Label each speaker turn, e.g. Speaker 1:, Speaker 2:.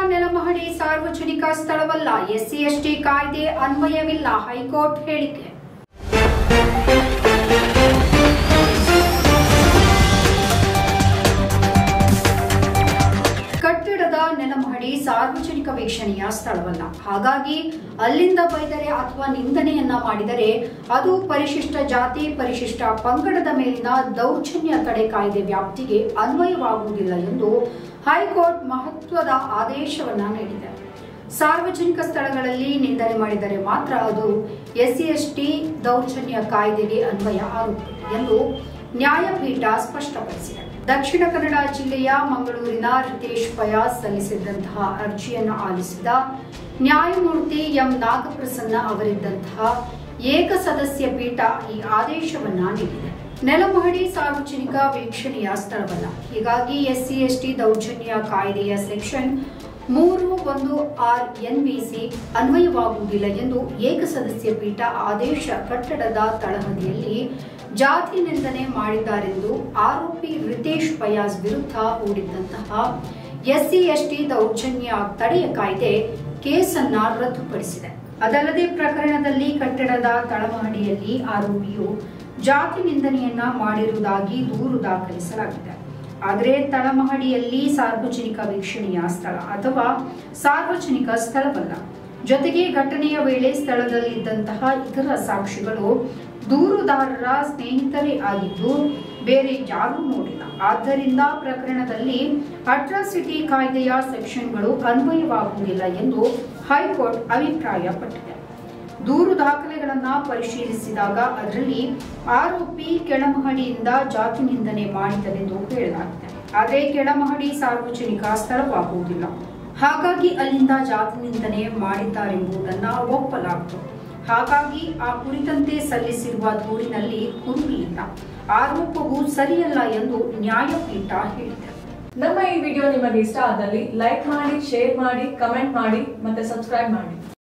Speaker 1: ನೆಲಮಹಡಿ ಸಾರ್ವಜನಿಕ ಸ್ಥಳವಲ್ಲ SC ST ಕಾಯ್ದೆ ಅನ್ವಯವಿಲ್ಲ high court ಹೇಳಿಕೆ ಕಟ್ಟಡದ ನೆಲಮಹಡಿ ಸಾರ್ವಜನಿಕ ವೀಕ್ಷಣೆಯ ಸ್ಥಳವಲ್ಲ ಹಾಗಾಗಿ ಅಲ್ಲಿಂದ ಬೈದರೆ ಅಥವಾ ನಿಂದನೆಯನ್ನ ಮಾಡಿದರೆ ಅದು ಪರಿಶಿಷ್ಟ ಜಾತಿ ಪರಿಶಿಷ್ಟ ಪಂಗಡದ ಮೇಲಿನ ದೌರ್ಜನ್ಯ ತಡೆ ಕಾಯ್ದೆ ವ್ಯಾಪ್ತಿಗೆ ಅನ್ವಯವಾಗುವುದಿಲ್ಲ ಎಂದು ಹೈಕೋರ್ಟ್ ಮಹತ್ವದ ಆದೇಶವನ್ನ ನೀಡಿದೆ ಸಾರ್ವಜನಿಕ ಸ್ಥಳಗಳಲ್ಲಿ ನಿಂದನೆ ಮಾಡಿದರೆ ಮಾತ್ರ ಅದು ಎಸ್ಸಿ ಎಸ್ಟಿ ದೌರ್ಜನ್ಯ ಕಾಯ್ದೆಗೆ ಅನ್ವಯ ಆಗುತ್ತದೆ ಎಂದು ನ್ಯಾಯಪೀಠ ಸ್ಪಷ್ಟಪಡಿಸಿದೆ ದಕ್ಷಿಣ ಕನ್ನಡ ಜಿಲ್ಲೆಯ ಮಂಗಳೂರಿನ ರಿತೇಶ್ ಪಯಾಸ್ ಸಲ್ಲಿಸಿದ್ದಂತಹ ಅರ್ಜಿಯನ್ನು ಆಲಿಸಿದ ನ್ಯಾಯಮೂರ್ತಿ ಎಂ ನಾಗಪ್ರಸನ್ನ ಅವರಿದ್ದಂತಹ ಏಕಸದಸ್ಯ ಪೀಠ ಈ ಆದೇಶವನ್ನ ನೀಡಿದೆ ನೆಲಮಹಡಿ ಸಾರ್ವಜನಿಕ ವೀಕ್ಷಣೆಯ ಸ್ಥಳವಲ್ಲ ಹೀಗಾಗಿ ಎಸ್ಸಿ ಎಸ್ಟಿ ದೌರ್ಜನ್ಯ ಕಾಯ್ದೆಯ ಸೆಕ್ಷನ್ ಮೂರು ಒಂದು ಆರ್ ಎನ್ಬಿಸಿ ಅನ್ವಯವಾಗುವುದಿಲ್ಲ ಎಂದು ಏಕಸದಸ್ಯ ಪೀಠ ಆದೇಶ ಕಟ್ಟಡದ ತಳಹದಿಯಲ್ಲಿ ಜಾತಿ ನಿಂದನೆ ಮಾಡಿದ್ದಾರೆಂದು ಆರೋಪಿ ರಿತೇಶ್ ಪಯಾಸ್ ವಿರುದ್ಧ ಹೂಡಿದ್ದಂತಹ ಎಸ್ಸಿ ಎಸ್ಟಿ ದೌರ್ಜನ್ಯ ತಡೆಯ ಕಾಯ್ದೆ ಕೇಸನ್ನ ರದ್ದುಪಡಿಸಿದೆ ಅದಲ್ಲದೆ ಪ್ರಕರಣದಲ್ಲಿ ಕಟ್ಟಡದ ತಳಮಹಡಿಯಲ್ಲಿ ಆರೋಪಿಯು ಜಾತಿ ನಿಂದನೆಯನ್ನ ಮಾಡಿರುವುದಾಗಿ ದೂರು ದಾಖಲಿಸಲಾಗಿದೆ ಆದರೆ ತಳಮಹಡಿಯಲ್ಲಿ ಸಾರ್ವಜನಿಕ ವೀಕ್ಷಣೆಯ ಸ್ಥಳ ಅಥವಾ ಸಾರ್ವಜನಿಕ ಸ್ಥಳವಲ್ಲ ಜೊತೆಗೆ ಘಟನೆಯ ವೇಳೆ ಸ್ಥಳದಲ್ಲಿದ್ದಂತಹ ಇತರ ಸಾಕ್ಷಿಗಳು ದೂರುದಾರರ ಸ್ನೇಹಿತರೇ ಆಗಿದ್ದು ಬೇರೆ ಯಾರೂ ನೋಡಿಲ್ಲ ಆದ್ದರಿಂದ ಪ್ರಕರಣದಲ್ಲಿ ಅಟ್ರಾಸಿಟಿ ಕಾಯ್ದೆಯ ಸೆಕ್ಷನ್ಗಳು ಅನ್ವಯವಾಗುವುದಿಲ್ಲ ಎಂದು ಹೈಕೋರ್ಟ್ ಅಭಿಪ್ರಾಯಪಟ್ಟಿದೆ ದೂರು ದಾಖಲೆಗಳನ್ನ ಪರಿಶೀಲಿಸಿದಾಗ ಅದರಲ್ಲಿ ಆರೋಪಿ ಕೆಳಮಹಡಿಯಿಂದ ಜಾತಿ ನಿಂದನೆ ಮಾಡಿದನೆಂದು ಹೇಳಲಾಗಿದೆ ಆದರೆ ಕೆಳಮಹಡಿ ಸಾರ್ವಜನಿಕ ಸ್ಥಳವಾಗುವುದಿಲ್ಲ ಹಾಗಾಗಿ ಅಲ್ಲಿಂದ ಜಾತಿ ನಿಂದನೆ ಮಾಡಿದ್ದಾರೆಂಬುದನ್ನ ಒಪ್ಪಲಾಯಿತು ಹಾಗಾಗಿ ಆ ಕುರಿತಂತೆ ಸಲ್ಲಿಸಿರುವ ದೂರಿನಲ್ಲಿ ಹುರುಳಿ ಇಲ್ಲ ಆರೋಪವು ಸರಿಯಲ್ಲ ಎಂದು ನ್ಯಾಯಪೀಠ ಹೇಳಿದೆ
Speaker 2: ನಮ್ಮ ಈ ವಿಡಿಯೋ ನಿಮಗೆ ಇಷ್ಟ ಆದಲ್ಲಿ ಲೈಕ್ ಮಾಡಿ ಶೇರ್ ಮಾಡಿ ಕಮೆಂಟ್ ಮಾಡಿ ಮತ್ತೆ ಸಬ್ಸ್ಕ್ರೈಬ್ ಮಾಡಿ